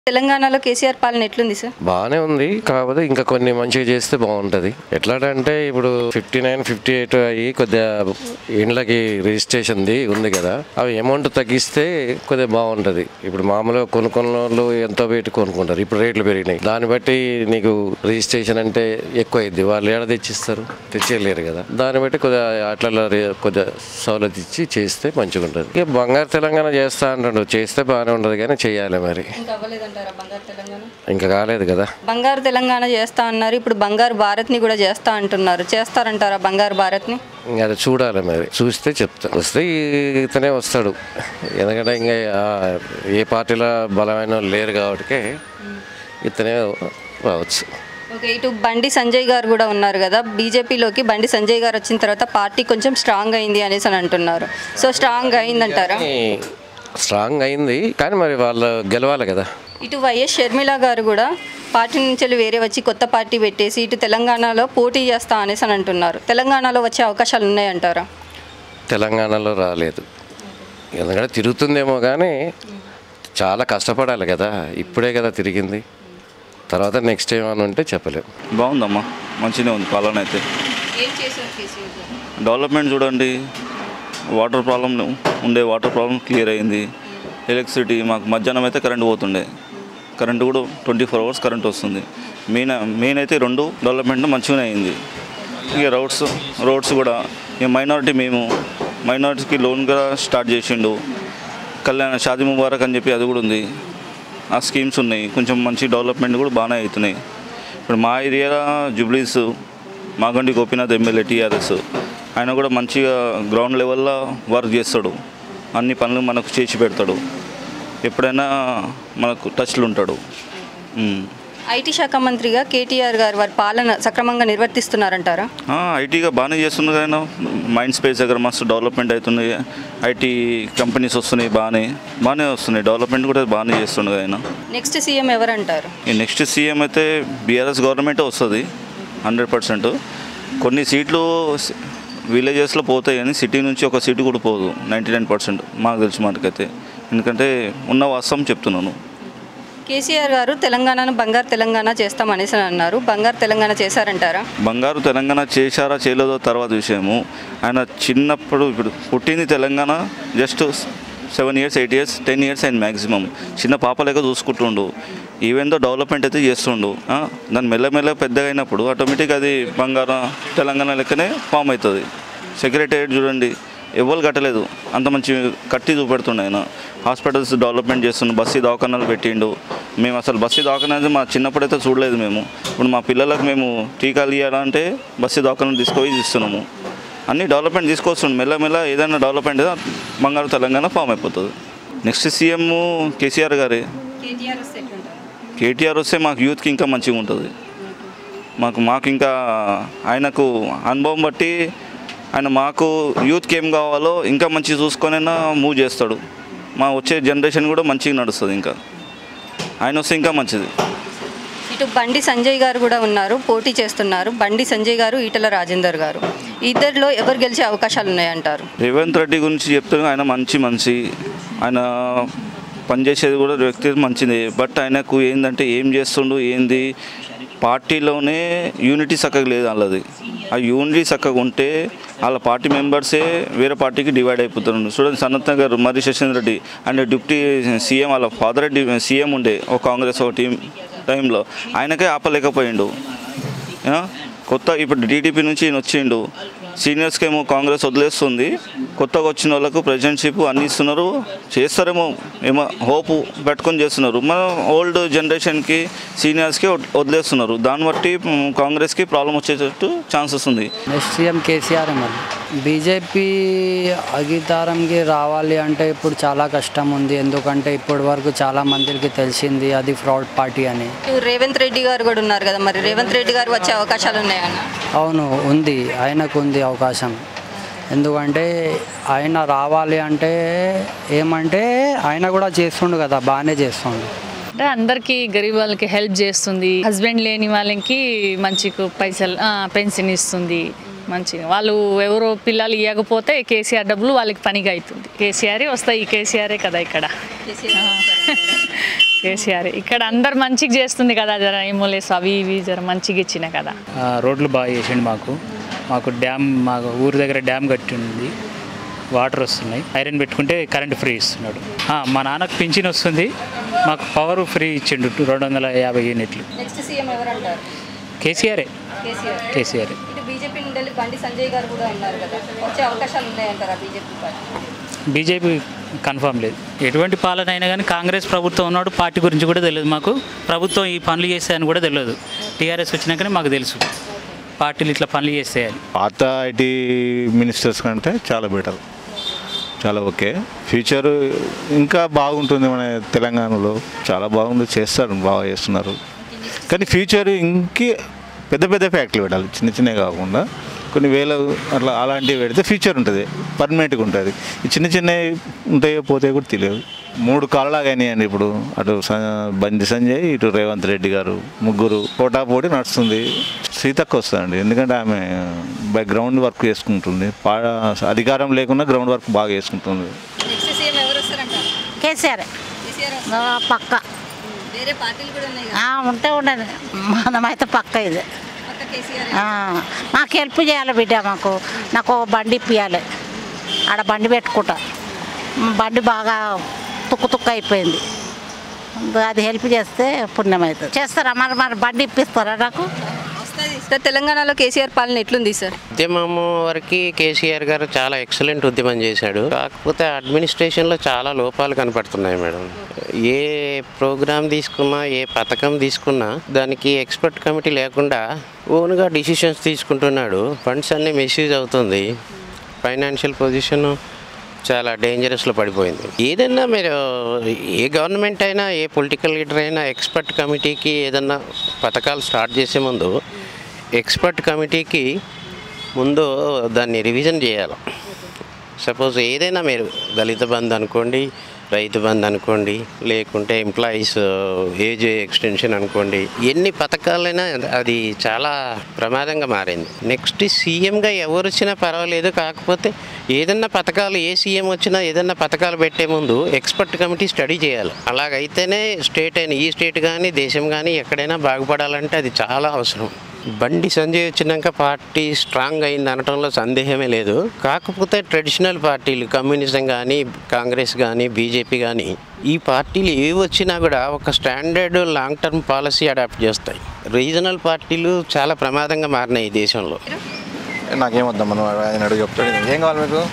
తెలంగాణలో కేసీఆర్ పాలన ఎట్లుంది సార్ బాగానే ఉంది కాకపోతే ఇంకా కొన్ని మంచిగా చేస్తే బాగుంటుంది ఎట్లా అంటే ఇప్పుడు ఫిఫ్టీ నైన్ ఫిఫ్టీ ఎయిట్ అయ్యి కొద్దిగా ఇండ్లకి రిజిస్ట్రేషన్ది ఉంది కదా అవి అమౌంట్ తగ్గిస్తే కొద్దిగా బాగుంటుంది ఇప్పుడు మామూలుగా కొనుక్కున్న వాళ్ళు ఎంతో పెట్టి కొనుక్కుంటారు ఇప్పుడు రేట్లు పెరిగినాయి దాన్ని బట్టి నీకు రిజిస్ట్రేషన్ అంటే ఎక్కువ అయింది వాళ్ళు ఏడ తెచ్చిస్తారు తెచ్చేయలేరు కదా దాన్ని బట్టి కొద్దిగా అట్లా రే- కొద్దిగా సౌలత్ ఇచ్చి చేస్తే మంచిగా ఉంటుంది ఇక బంగారు తెలంగాణ చేస్తా అంటాడు చేస్తే బాగానే ఉంటుంది కానీ చేయాలి మరి ఇంకా అవ్వలేదంటారా బంగారు తెలంగాణ ఇంకా కాలేదు కదా బంగారు తెలంగాణ చేస్తా అన్నారు ఇప్పుడు బంగారు భారత్ని కూడా చేస్తా అంటున్నారు చేస్తారంటారా బంగారు భారత్ని ఇంకా అది చూడాలి మరి చూస్తే చెప్తా వస్తే ఈ- ఇతనే వస్తాడు ఎందుకంటే ఇంకా ఆ ఏ పార్టీలో బలమైన వాళ్ళు లేరు కాబట్టి ఇతనే రావచ్చు ఓకే ఇటు బండి సంజయ్ గారు కూడా ఉన్నారు కదా బీజేపీలోకి బండి సంజయ్ గారు వచ్చిన తర్వాత పార్టీ కొంచెం స్ట్రాంగ్ అయింది అనేసి అని అంటున్నారు సో స్ట్రాంగ్ అయిందంటారా కానీ స్ట్రాంగ్ అయింది కానీ మరి వాళ్ళు గెలవాలి కదా ఇటు వైఎస్ షర్మిల గారు కూడా పార్టీ నుంచి వెళ్ళి వేరే వచ్చి కొత్త పార్టీ పెట్టేసి ఇటు తెలంగాణలో పోటీ చేస్తా అనేసి అని అంటున్నారు తెలంగాణలో వచ్చే అవకాశాలు ఉన్నాయంటారా తెలంగాణలో రాలేదు ఎందుకంటే తిరుగుతుందేమో కానీ చాలా కష్టపడాలి కదా ఇప్పుడే కదా తిరిగింది తర్వాత నెక్స్ట్ ఏమైనా ఉంటే చెప్పలేము బాగుందమ్మా మంచిగా ఉంది పాలన అయితే ఏం చేశారు కేసీఆర్ గారు డెవలప్మెంట్ చూడండి వాటర్ ప్రాబ్లం ఉండే వాటర్ ప్రాబ్లం క్లియర్ అయింది ఎలక్ట్రిసిటీ మాకు మధ్యాహ్నం అయితే కరెంట్ పోతుండే కరెంట్ కూడా ట్వంటీ ఫోర్ అవర్స్ కరెంట్ వస్తుంది మెయిన్ మెయిన్ అయితే రెండు డెవలప్మెంట్ మంచిగానే అయింది ఇక రోడ్స్ రోడ్స్ కూడా ఇక మైనారిటీ మేము మైనారిటీకి లోన్ కూడా స్టార్ట్ చేసిండు కళ్యాణ షాదీ ముబారక్ అని చెప్పి అది కూడా ఉంది ఆ స్కీమ్స్ ఉన్నాయి కొంచెం మంచి డెవలప్మెంట్ కూడా బాగానే అవుతున్నాయి ఇప్పుడు మా ఏరియా జూబ్లీస్ మాగండి గోపీనాథ్ ఎమ్మెల్యే టీఆర్ఎస్ ఆయన కూడా మంచిగా గ్రౌండ్ లెవెల్లో వర్క్ చేస్తాడు అన్ని పనులు మనకు చేసి పెడతాడు ఎప్పుడైనా మనకు టచ్లు ఉంటాడు ఉమ్. ఐటీ శాఖ మంత్రిగా కేటీఆర్ గారు వారి పాలన సక్రమంగా నిర్వర్తిస్తున్నారంటారా ఆ, ఐటీగా బాగానే చేస్తున్నారు ఆయన మైండ్ స్పేస్ దగ్గర మస్తు డెవలప్మెంట్ అవుతుంది ఐటీ కంపెనీస్ వస్తున్నాయి బాగానే బాగానే వస్తున్నాయి డెవలప్మెంట్ కూడా బాగానే చేస్తుండగా ఆయన నెక్స్ట్ సీఎం ఎవరంటారు ఈ నెక్స్ట్ సీఎం అయితే బీఆర్ఎస్ గవర్నమెంటే వస్తుంది హండ్రెడ్ పర్సెంట్ కొన్ని సీట్లు విలేజెస్లో పోతాయి కానీ సిటీ నుంచి ఒక సీటు కూడా పోదు నైంటీ నైన్ పర్సెంట్ మాకు తెలిసి మనకైతే ఎందుకంటే ఉన్న వాస్తవం చెప్తున్నాను కేసీఆర్ గారు తెలంగాణను బంగారు తెలంగాణ చేస్తామనేసి అని అన్నారు బంగారు తెలంగాణ చేశారంటారా బంగారు తెలంగాణ చేశారా చేయలేదో తర్వాత విషయము ఆయన చిన్నప్పుడు ఇప్పుడు పుట్టింది Telangana just seven years eight years ten years and maximum చిన్న పాప లెక్క చూసుకుంటుండు ఈవెన్ దో డెవలప్మెంట్ అయితే చేస్తుండు ఆ, దాన్ని మెల్లమెల్ల పెద్దగా అయినప్పుడు ఆటోమేటిక్ అది బంగారం తెలంగాణ లెక్కనే ఫామ్ అవుతుంది సెక్రటేరియట్ చూడండి ఎవరు కట్టలేదు అంత మంచి కట్టి చూపెడుతుండే ఆయన హాస్పిటల్స్ డెవలప్మెంట్ చేస్తుండు బస్సు దవాఖానాలు పెట్టిండు మేము అసలు బస్సు దవాఖానాలు మా చిన్నప్పుడైతే చూడలేదు మేము ఇప్పుడు మా పిల్లలకు మేము టీకాలు ఇవ్వాలంటే బస్సు దవాఖానాలు తీసుకొని ఇస్తున్నాము అన్ని డెవలప్మెంట్ తీసుకొస్తుండు మెల్లమెల్ల ఏదైనా డెవలప్మెంట్ బంగారు తెలంగాణ ఫామ్ అయిపోతుంది నెక్స్ట్ సీఎం కేసీఆర్ గారే కేటీఆర్ వస్తే ఎట్లుంటారు కేటీఆర్ వస్తే మాకు యూత్కి ఇంకా మంచిగా ఉంటుంది మాకు మాకు ఇంకా ఆయనకు అనుభవం బట్టి ఆయన మాకు యూత్కి ఏం కావాలో ఇంకా మంచిగా చూసుకొనైనా మూవ్ చేస్తాడు మా వచ్చే జనరేషన్ కూడా మంచిగా నడుస్తుంది ఇంకా ఆయన వస్తే ఇంకా మంచిది ఇటు బండి సంజయ్ గారు కూడా ఉన్నారు పోటీ చేస్తున్నారు బండి సంజయ్ గారు ఈటల రాజేందర్ గారు ఇద్దరిలో ఎవరు గెలిచే అవకాశాలు ఉన్నాయంటారు రేవంత్ రెడ్డి గురించి చెప్తే ఆయన మంచి మనిషి ఆయన పనిచేసేది కూడా వ్యక్తి మంచిది బట్ ఆయనకు ఏంటంటే ఏం చేస్తుండు ఏంది పార్టీలోనే యూనిటీ చక్కగా లేదు వాళ్ళది ఆ యూనిటీ చక్కగా ఉంటే వాళ్ళ పార్టీ మెంబర్సే వేరే పార్టీకి డివైడ్ అయిపోతున్నారు చూడండి సనత్ గారు మరి Shashendra Reddy and deputy CM వాళ్ళ ఫాదర్ సీఎం ఉండే ఒక కాంగ్రెస్ ఒక టీం టైంలో ఆయనకే ఆపలేకపోయిండు ఆ? కొత్త ఇప్పుడు టీడీపీ నుంచి ఈయన వచ్చిండు సీనియర్స్కి ఏమో కాంగ్రెస్ వదిలేస్తుంది కొత్తగా వచ్చిన వాళ్ళకు ప్రెసిడెంట్షిప్ అన్ని ఇస్తున్నారు చేస్తారేమో ఏమో హోప్ పెట్టుకొని చేస్తున్నారు మన ఓల్డ్ జనరేషన్కి సీనియర్స్కి వదిలేస్తున్నారు దాన్ని బట్టి మ్, కాంగ్రెస్కి ప్రాబ్లం వచ్చేటట్టు ఛాన్సెస్ ఉంది నెక్స్ట్ సీఎం కేసీఆర్ మరి బీజేపీ అధికారంకి రావాలి అంటే ఇప్పుడు చాలా కష్టం ఉంది ఎందుకంటే ఇప్పటి వరకు చాలా మందికి తెలిసింది అది ఫ్రాడ్ పార్టీ అని ఇటు రేవంత్ రెడ్డి గారు కూడా ఉన్నారు కదా మరి రేవంత్ రెడ్డి గారు వచ్చే అవకాశాలు ఉన్నాయన్న అవును ఉంది ఆయనకు ఉంది అవకాశం ఎందుకంటే ఆయన రావాలి అంటే ఏమంటే ఆయన కూడా చేస్తుండు కదా బాగానే చేస్తుండు అంటే అందరికీ గరీబ్ వాళ్ళకి హెల్ప్ చేస్తుంది హస్బెండ్ లేని వాళ్ళకి మంచి పైసలు ఆ, పెన్షన్ ఇస్తుంది మంచి వాళ్ళు ఎవరో పిల్లలు ఇవ్వకపోతే కేసీఆర్ డబ్బులు వాళ్ళకి పనిగా అవుతుంది కేసీఆరే వస్తాయి కేసీఆరే కదా ఇక్కడ కేసీఆర్ ఇక్కడ అందరు మంచిగా చేస్తుంది కదా జర ఎమ్మెల్యేస్ అవి ఇవి జర మంచిగా ఇచ్చిన కదా ఆ, రోడ్లు బాగా చేసిండు మాకు మాకు డ్యామ్ మాకు ఊరి దగ్గర డ్యామ్ కట్టి ఉంది వాటర్ వస్తున్నాయి ఐరన్ పెట్టుకుంటే కరెంట్ ఫ్రీ ఇస్తున్నాడు ఆ, మా నాన్నకు పింఛన్ వస్తుంది మాకు పవర్ ఫ్రీ ఇచ్చిండు రెండు వందల యాభై యూనిట్లు నెక్స్ట్ సీఎం ఎవరంటారు కేసీఆరే కేసీఆర్ కేసీఆర్ ఇటు బీజేపీ నుండి బండి సంజయ్ గారు కూడా ఉన్నారు కదా వచ్చే అవకాశాలు ఉన్నాయంటారా బీజేపీ పార్టీ బీజేపీ కన్ఫామ్ లేదు ఎటువంటి పాలన అయినా కానీ కాంగ్రెస్ ప్రభుత్వం ఉన్నాడు పార్టీ గురించి కూడా తెలియదు మాకు ప్రభుత్వం ఈ పనులు చేస్తాయని కూడా తెలియదు టీఆర్ఎస్ వచ్చినాకనే మాకు తెలుసు పార్టీలు ఇట్లా పనులు చేస్తాయని పాత ఐటీ మినిస్టర్స్ కంటే చాలా బెటర్ చాలా ఓకే ఫ్యూచర్ ఇంకా బాగుంటుంది మన తెలంగాణలో చాలా బాగుంది చేస్తారు బాగా చేస్తున్నారు కానీ ఫ్యూచర్ ఇంకే పెద్ద పెద్ద ఫ్యాక్టరీలు పెట్టాలి చిన్న చిన్నవి కాకుండా కొన్ని వేల అట్లా అలాంటివి పెడితే ఫ్యూచర్ ఉంటుంది పర్మనెంట్గా ఉంటుంది ఈ చిన్న చిన్నవి ఉంటాయో పోతాయో కూడా తెలియదు మూడు కాళ్ళలాగా అయినాయండి ఇప్పుడు అటు స- బండి సంజయ్ ఇటు రేవంత్ రెడ్డి గారు ముగ్గురు పోటాపోటీ నడుస్తుంది సీతక్క వస్తుందండి ఎందుకంటే ఆమె బై గ్రౌండ్ వర్క్ చేసుకుంటుంది పా అధికారం లేకుండా గ్రౌండ్ వర్క్ బాగా చేసుకుంటుంది నెక్స్ట్ సీఎం ఎవరు వస్తారంటారు కేసీఆర్ కేసీఆర్ ఆ, పక్క వేరే పార్టీలు కూడా ఉన్నాయి కదా ఆ, ఉంటే ఉండదు మనమైతే పక్క ఇది పక్క కేసీఆర్ ఆ, మాకు హెల్ప్ చేయాలి బిడ్డ మాకు నాకు ఓ బండి ఇప్పియాలి ఆడ బండి పెట్టుకుంటా బండి బాగా తుక్కు తుక్కు అయిపోయింది అది హెల్ప్ చేస్తే పుణ్యం అవుతుంది చేస్తారా మరి మరి బండి ఇప్పిస్తారా నాకు వస్తుంది సార్ తెలంగాణలో కేసీఆర్ పాలన ఎట్లుంది సార్ ఉద్యమం వరకు కేసీఆర్ గారు చాలా ఎక్సలెంట్ ఉద్యమం చేశాడు కాకపోతే అడ్మినిస్ట్రేషన్లో చాలా లోపాలు కనపడుతున్నాయి మేడం ఏ ప్రోగ్రామ్ తీసుకున్నా ఏ పథకం తీసుకున్నా దానికి ఎక్స్పర్ట్ కమిటీ లేకుండా ఓన్గా డిసిషన్స్ తీసుకుంటున్నాడు ఫండ్స్ అన్నీ మిస్యూజ్ అవుతుంది ఫైనాన్షియల్ పొజిషన్ చాలా డేంజరస్లో పడిపోయింది ఏదైనా మీరు ఏ గవర్నమెంట్ అయినా ఏ పొలిటికల్ లీడర్ అయినా ఎక్స్పర్ట్ కమిటీకి ఏదన్నా పథకాలు స్టార్ట్ చేసే ముందు ఎక్స్పర్ట్ కమిటీకి ముందు దాన్ని రివిజన్ చేయాలి సపోజ్ ఏదైనా మీరు దళిత బంధు అనుకోండి రైతు బంధు అనుకోండి లేకుంటే ఎంప్లాయీస్ ఏజ్ ఎక్స్టెన్షన్ అనుకోండి ఎన్ని పథకాలైనా అది చాలా ప్రమాదంగా మారింది నెక్స్ట్ సీఎంగా ఎవరు వచ్చినా పర్వాలేదు కాకపోతే ఏదన్నా పథకాలు ఏ సీఎం వచ్చినా ఏదన్నా పథకాలు పెట్టే ముందు ఎక్స్పర్ట్ కమిటీ స్టడీ చేయాలి అలాగైతేనే స్టేట్ అయిన ఈ స్టేట్ కానీ దేశం కానీ ఎక్కడైనా బాగుపడాలంటే అది చాలా అవసరం బండి సంజయ్ వచ్చినాక పార్టీ స్ట్రాంగ్ అయింది అనటంలో సందేహమే లేదు కాకపోతే ట్రెడిషనల్ పార్టీలు కమ్యూనిజం కానీ కాంగ్రెస్ కానీ బీజేపీ కానీ ఈ పార్టీలు ఏవి వచ్చినా కూడా ఒక standard long term policy adopt చేస్తాయి రీజనల్ పార్టీలు చాలా ప్రమాదంగా మారినాయి ఈ దేశంలో నాకేమొద్దాం మనం ఆయన అడుగు చెప్తాడు ఏం కావాలి మీకు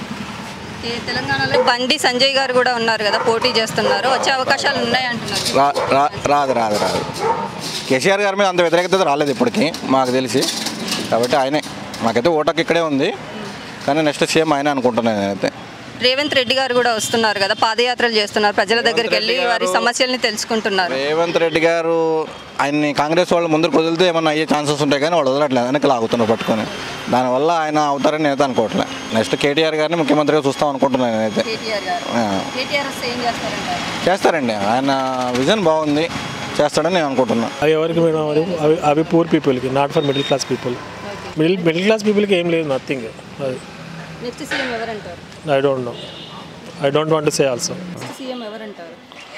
ఈ తెలంగాణలో బండి సంజయ్ గారు కూడా ఉన్నారు కదా పోటీ చేస్తున్నారు వచ్చే అవకాశాలు ఉన్నాయి అంటున్నారు రా రా రాదు రాదు రాదు కేసీఆర్ గారి మీద అంత వ్యతిరేకత రాలేదు ఇప్పటికీ మాకు తెలిసి కాబట్టి ఆయనే మాకైతే ఓటకు ఇక్కడే ఉంది కానీ నెక్స్ట్ సీఎం ఆయన అనుకుంటున్నాను నేనైతే రేవంత్ రెడ్డి గారు కూడా వస్తున్నారు కదా పాదయాత్రలు చేస్తున్నారు ప్రజల దగ్గరికి వెళ్ళి వారి సమస్యల్ని తెలుసుకుంటున్నారు రేవంత్ రెడ్డి గారు ఆయన్ని కాంగ్రెస్ వాళ్ళు ముందుకు వదిలితే ఏమన్నా అయ్యే ఛాన్సెస్ ఉంటాయి కానీ వాళ్ళు వదలట్లేదు వెనక్కి లాగుతున్నారు పట్టుకొని దానివల్ల ఆయన అవుతారని నేనైతే అనుకోవట్లేదు నెక్స్ట్ కేటీఆర్ గారిని ముఖ్యమంత్రిగా చూస్తాం అనుకుంటున్నాను నేనైతే కేటీఆర్ గారు ఆ, కేటీఆర్ వస్తే ఏం చేస్తారంటారు చేస్తారండి ఆయన విజన్ బాగుంది చేస్తాడని నేను అనుకుంటున్నాను అవి ఎవరికి మేడం అవి అవి అవి పూర్ పీపుల్కి not for middle class people middle middle class పీపుల్కి ఏం లేదు నథింగ్ అది నెక్స్ట్ సీఎం ఎవరంటారు I don't know I don't want say also next CM ఎవరంటారు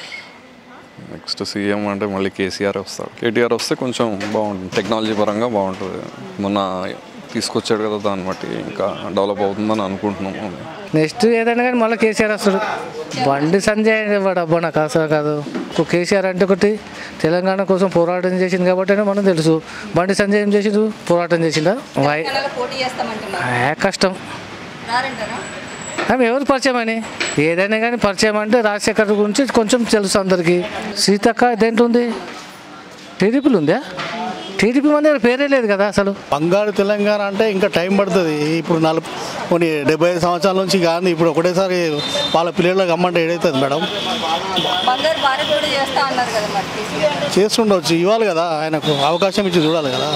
నెక్స్ట్ సీఎం అంటే మళ్ళీ కేసీఆర్ వస్తాడు కేటీఆర్ వస్తే కొంచెం బాగుంటుంది టెక్నాలజీ పరంగా బాగుంటుంది మొన్న తీసుకొచ్చాడు కదా దాన్ని బట్టి ఇంకా డెవలప్ అవుతుందని అనుకుంటున్నాము నెక్స్ట్ ఏదైనా కానీ మళ్ళీ కేసీఆర్ వస్తాడు బండి సంజయ్ వాడు అబ్బా నాకు అసలు కాదు ఒక కేసీఆర్ అంటే ఒకటి తెలంగాణ కోసం పోరాటం చేసింది కాబట్టి మనం తెలుసు బండి సంజయ్ ఏం చేసిండు పోరాటం చేసిందా వై తెలంగాణలో పోటీ చేస్తామంటున్నారు ఆ, కష్టం రారంటారా ఆమె ఎవరు పరిచయం అని ఏదైనా కానీ పరిచయం అంటే రాజశేఖర్ గురించి కొంచెం తెలుసు అందరికీ సీతక్క దేంట్లో ఉంది టీడీపీలు ఉందా టీడీపీ మన దగ్గర పేరే లేదు కదా అసలు బంగారు తెలంగాణ అంటే ఇంకా టైం పడుతుంది ఇప్పుడు నలుపు కొన్ని డెబ్బై ఐదు సంవత్సరాల నుంచి కానీ ఇప్పుడు ఒకటేసారి వాళ్ళ పిల్లలకు అమ్మంటే ఏడవుతుంది మేడం బంగారు భారత్ కూడా చేస్తా అన్నారు కదా మరి కేసీఆర్. చేస్తుండవచ్చు ఇవ్వాలి కదా ఆయనకు అవకాశం ఇచ్చి చూడాలి కదా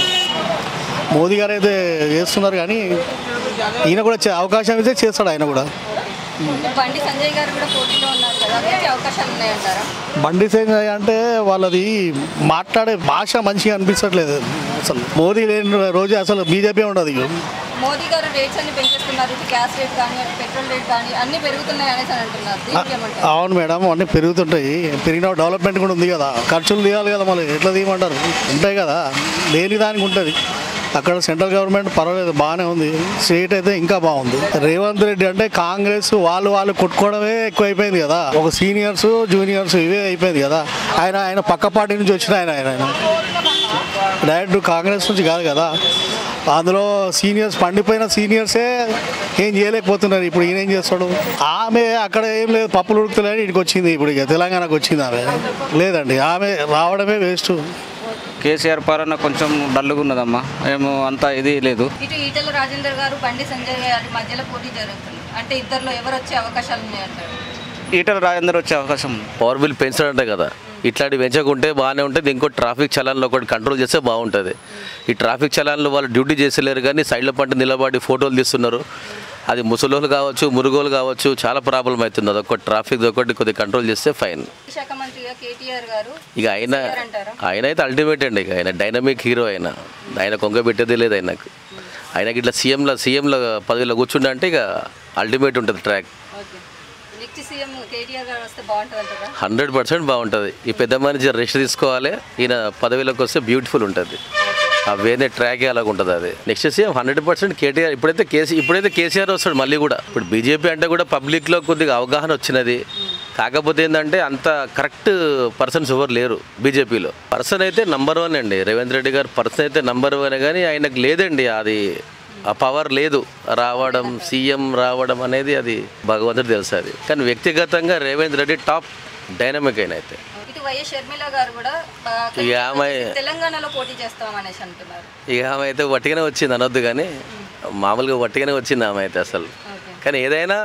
మోదీ గారు అయితే చేస్తున్నారు కానీ ఈయన కూడా చే- అవకాశం ఇస్తే చేస్తాడు ఆయన కూడా బండి సంజయ్ గారు కూడా పోటీలో ఉన్నారు కదా వచ్చే అవకాశాలు ఉన్నాయంటారా బండి సంజయ్ అంటే వాళ్ళది మాట్లాడే భాష మంచిగా అనిపించట్లేదు అసలు మోదీ లేని రోజు అసలు బీజేపీ ఉండదు ఇక. మోదీ గారు రేట్స్ అన్ని పెంచేస్తున్నారు ఇటు గ్యాస్ రేట్ కానీ అటు పెట్రోల్ రేట్ కానీ అన్ని పెరుగుతున్నాయి అనేసి అని అంటున్నారు దీనికి ఏమంటారు అవును మేడం అన్నీ పెరుగుతుంటాయి పెరిగిన డెవలప్మెంట్ కూడా ఉంది కదా ఖర్చులు తీయాలి కదా మళ్ళీ ఎట్లా తీయమంటారు ఉంటాయి కదా లేని దానికి ఉంటుంది అక్కడ సెంట్రల్ గవర్నమెంట్ పర్వాలేదు బాగానే ఉంది స్టేట్ అయితే ఇంకా బాగుంది రేవంత్ రెడ్డి అంటే కాంగ్రెస్ వాళ్ళు వాళ్ళు కొట్టుకోవడమే ఎక్కువ అయిపోయింది కదా ఒక సీనియర్స్ జూనియర్స్ ఇవే అయిపోయింది కదా ఆయన ఆయన పక్క పార్టీ నుంచి వచ్చిన ఆయన ఆయన ఆయన. డైరెక్ట్ కాంగ్రెస్ నుంచి కాదు కదా అందులో సీనియర్స్ పండిపోయిన సీనియర్సే ఏం చేయలేకపోతున్నారు ఇప్పుడు ఈయన ఏం చేస్తాడు ఆమె అక్కడ ఏం లేదు పప్పులు ఉడుకుతలేని ఇక్కడికి వచ్చింది ఇప్పుడు ఇక తెలంగాణకు వచ్చింది ఆమె లేదండి ఆమె రావడమే వేస్ట్ కేసీఆర్ పాలన కొంచెం డల్గా ఉన్నదమ్మా ఏమో అంత ఇది లేదు ఇటు ఈటెల రాజేందర్ గారు బండి సంజయ్ గారి మధ్యలో పోటీ జరుగుతుంది అంటే ఇద్దరిలో ఎవరు వచ్చే అవకాశాలు ఉన్నాయంటారు ఈటల రాజేందర్ వచ్చే అవకాశం ఉంది పవర్ బిల్ పెంచడంటే కదా ఇట్లాంటి పెంచకుంటే బాగానే ఉంటుంది ఇంకోటి ట్రాఫిక్ చలాన్లు ఒకటి కంట్రోల్ చేస్తే బాగుంటుంది ఈ ట్రాఫిక్ చలాన్లు వాళ్ళు డ్యూటీ చేసలేరు కానీ సైడ్ల పంట నిలబడి ఫోటోలు తీస్తున్నారు అది ముసలోళ్ళు కావచ్చు మురుగోలు కావచ్చు చాలా ప్రాబ్లం అవుతుంది అదొకటి ట్రాఫిక్ ఒకటి కొద్దిగా కంట్రోల్ చేస్తే ఫైన్ శాఖ మంత్రిగా కేటీఆర్ గారు ఇక ఆయన అంటారా ఆయన అయితే అల్టిమేట్ అండి ఇక ఆయన డైనమిక్ హీరో ఆయన ఆయన కొంగ పెట్టేది లేదు ఆయనకు ఆయనకి ఇట్లా సీఎంలో సీఎంలో పదవిలో కూర్చుండే అంటే ఇక అల్టిమేట్ ఉంటుంది track okay next CM KTR గారు వస్తే బాగుంటుంది అంటారా హండ్రెడ్ పర్సెంట్ బాగుంటుంది ఈ పెద్ద మనిషి రెస్ట్ తీసుకోవాలి ఈయన పదవిలోకి వస్తే బ్యూటిఫుల్ ఉంటుంది ఆ వేరే ట్రాక్ అలాగ ఉంటుంది అది next CM hundred percent KTR ఇప్పుడైతే కేసీ ఇప్పుడైతే కేసీఆర్ వస్తాడు మళ్ళీ కూడా ఇప్పుడు బీజేపీ అంటే కూడా పబ్లిక్లో కొద్దిగా అవగాహన వచ్చినది కాకపోతే ఏంటంటే అంత కరెక్ట్ పర్సన్స్ ఎవరు లేరు బీజేపీలో పర్సన్ అయితే నంబర్ వన్ అండి రేవంత్ రెడ్డి గారు పర్సన్ అయితే నంబర్ వన్ కానీ ఆయనకు లేదండి అది ఆ పవర్ లేదు రావడం సీఎం రావడం అనేది అది భగవంతుడు తెలుసు అది కానీ వ్యక్తిగతంగా రేవంత్ రెడ్డి టాప్ డైనమిక్ అయిన అయితే ఇటు వైఎస్ షర్మిల గారు కూడా ఆ, ఇక ఆమె తెలంగాణలో పోటీ చేస్తాం అనేసి అంటున్నారు ఇక ఆమె అయితే వట్టిగానే వచ్చింది అనొద్దు కానీ మామూలుగా వట్టిగానే వచ్చింది ఆమె అయితే అసలు కానీ ఏదైనా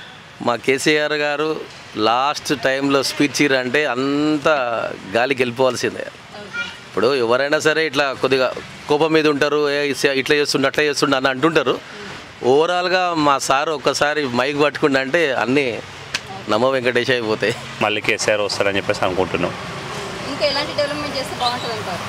మా కేసీఆర్ గారు లాస్ట్ టైంలో స్పీచ్ అంటే అంత గాలికి వెళ్ళిపోవాల్సిందే ఇప్పుడు ఎవరైనా సరే ఇట్లా కొద్దిగా కోపం మీద ఉంటారు ఏ ఇస- ఇట్లా చేస్తుండ అట్లా చేస్తుండ అని అంటుంటారు ఓవరాల్గా మా సార్ ఒక్కసారి మైక్ పట్టుకుంటే అంటే అన్నీ నమ్మ వెంకటేష్ అయిపోతాయి మళ్ళీ కేసీఆర్ వస్తారని చెప్పేసి అనుకుంటున్నాం ఇంకా ఎలాంటి డెవలప్మెంట్ చేస్తే బాగుంటుంది అంటారు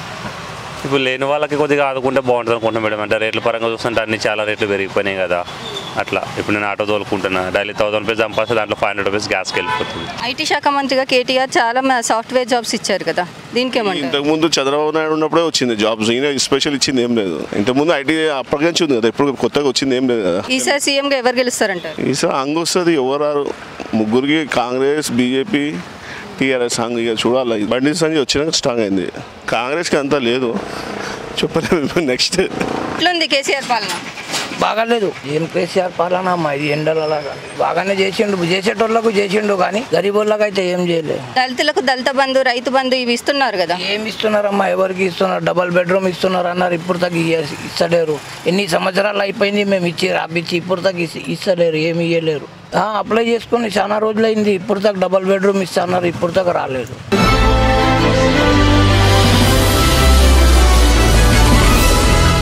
ఇప్పుడు లేని వాళ్ళకి కొద్దిగా ఆదుకుంటే బాగుంటుంది అనుకుంటున్నాం మేడం అంటే రేట్ల పరంగా చూస్తుంటే అన్ని చాలా రేట్లు పెరిగిపోయినాయి కదా అట్లా ఇప్పుడు నేను ఆటో తోలుకుంటున్నా డైలీ థౌసండ్ రూపీస్ సంపాదిస్తే దాంట్లో ఫైవ్ హండ్రెడ్ రూపీస్ గ్యాస్కి వెళ్ళిపోతుంది ఐటీ శాఖ మంత్రిగా కేటీఆర్ చాలా సాఫ్ట్వేర్ జాబ్స్ ఇచ్చారు కదా దీనికి ఏమంటారు ఇంతకుముందు చంద్రబాబు నాయుడు ఉన్నప్పుడే వచ్చింది జాబ్స్ ఈయన స్పెషల్ ఇచ్చింది ఏం లేదు ఇంతకుముందు ఐటీ అప్పటి నుంచి ఉంది కదా ఇప్పుడు కొత్తగా వచ్చింది ఏం లేదు కదా ఈసారి సీఎంగా ఎవరు గెలుస్తారంటారు ఈసారి హంగ్ వస్తుంది ఎవరారు ముగ్గురికి కాంగ్రెస్ బీజేపీ టీఆర్ఎస్ హంగ్ ఇక చూడాలి బండి సంజయ్ వచ్చినాక స్ట్రాంగ్ అయింది కాంగ్రెస్కి అంతా లేదు చెప్పలేము నెక్స్ట్ ఎట్లుంది కేసీఆర్ పాలన బాగాలేదు ఏం కేసీఆర్ పాలన అమ్మా ఇది ఎండలలాగా బాగానే చేసిండు చేసేటోళ్ళకు చేసిండు కానీ గరీబోళ్ళకి అయితే ఏం చేయలేదు దళితులకు దళిత బంధు రైతు బంధు ఇవి ఇస్తున్నారు కదా ఏమి ఇస్తున్నారమ్మా ఎవరికి ఇస్తున్నారు డబల్ బెడ్రూమ్ ఇస్తున్నారు అన్నారు ఇప్పుడు తగ్గ ఇయ్య- ఇస్తలేరు ఎన్ని సంవత్సరాలు అయిపోయింది మేము ఇచ్చి రాపిచ్చి ఇప్పుడు తగ్గ ఇస్- ఇస్తలేరు ఏమి ఇయ్యలేరు ఆ, అప్లై చేసుకుని చాలా రోజులైంది ఇప్పుడు తగ్గ డబల్ బెడ్రూమ్ ఇస్తున్నారు ఇప్పుడు తగ్గ రాలేదు